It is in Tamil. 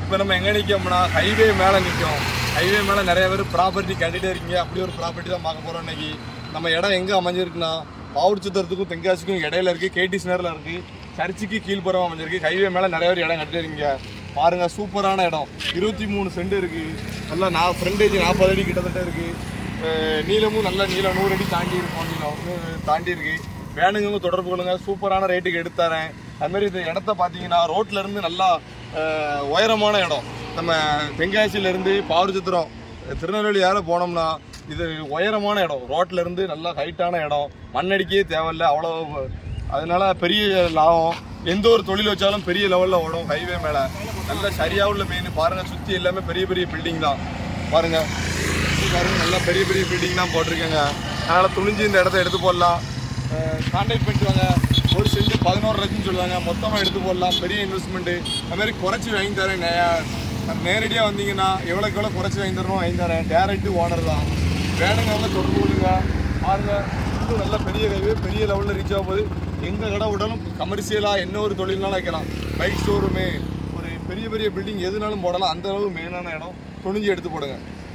இப்போ நம்ம எங்கே நிற்கோம்னா ஹைவே மேலே நிற்கும் ஹைவே மேலே நிறைய பேர் ப்ராப்பர்ட்டி கட்டிகிட்டே இருக்கீங்க அப்படி ஒரு ப்ராப்பர்ட்டி தான் பார்க்க போகிறோம் இன்னைக்கு நம்ம இடம் எங்கே அமைஞ்சிருக்குன்னா பாவூர் சித்தரத்துக்கும் தென்காசிக்கும் இடையில இருக்குது கேடிஸ் நேரில் இருக்குது சர்ச்சுக்கு கீழ்ப்புறம் அமைஞ்சிருக்கு ஹைவே மேலே நிறைய பேர் இடம் கட்டிட்டு இருக்கீங்க பாருங்க சூப்பரான இடம் இருபத்தி மூணு சென்ட் இருக்கு நல்லா நான் ஃப்ரண்டேஜ் நாற்பது அடி கிட்டத்தட்ட இருக்கு அஹ் நீளமும் நல்ல நீளம் நூறு அடி தாண்டி இருக்கும் நீளம் நூறு தாண்டி இருக்கு வேணுங்க தொடர்பு கொள்ளுங்க சூப்பரான ரேட்டுக்கு எடுத்து தரேன் அது மாதிரி இந்த இடத்த பார்த்தீங்கன்னா ரோட்ல இருந்து நல்லா அஹ், உயரமான இடம் நம்ம தென்காசியில இருந்து பாவூர்சத்திரம் திருநெல்வேலி யார போனோம்னா இது உயரமான இடம் ரோட்ல இருந்து நல்லா ஹைட்டான இடம் மண்ணடிக்கவே தேவையில்ல அவ்வளோ அதனால பெரிய லாபம் எந்த ஒரு தொழில் வச்சாலும் பெரிய லெவல்ல ஓடும் ஹைவே மேல நல்ல சரியா உள்ள மெயின் பாருங்க சுத்தி எல்லாமே பெரிய பெரிய பில்டிங் தான் பாருங்க சுத்தி பாருங்க நல்லா பெரிய பெரிய பில்டிங் தான் போட்டிருக்கேங்க அதனால துணிஞ்சு இந்த இடத்த எடுத்து போடலாம் கான்டாக்ட் பண்ணிட்டு வாங்க ஒரு சென்ட் பதினோரு லட்சம் சொல்லுவாங்க மொத்தமாக எடுத்து போடலாம் பெரிய இன்வெஸ்ட்மெண்ட்டு அது மாதிரி குறைச்சி வாங்கி தரேன் நே- நேரடியா வந்தீங்கன்னா எவ்வளோக்கு எவ்வளோ குறைச்சி வாங்கி தரணும் வாங்கி தரேன் டேரக்ட் ஓனர் தான் வேணுங்க தொடர்பு கொள்ளுங்க பாருங்க இன்னும் நல்ல பெரிய ஹைவே பெரிய லெவலில் ரீச் ஆகும் போது எங்க கடை விட்டாலும் கமர்ஷியலாக என்ன ஒரு தொழில்னாலும் வைக்கலாம் பைக் ஷோரூமு ஒரு பெரிய பெரிய பில்டிங் எதுனாலும் போடலாம் அந்த அளவு மெயினான இடம் துணிஞ்சு எடுத்து போடுங்க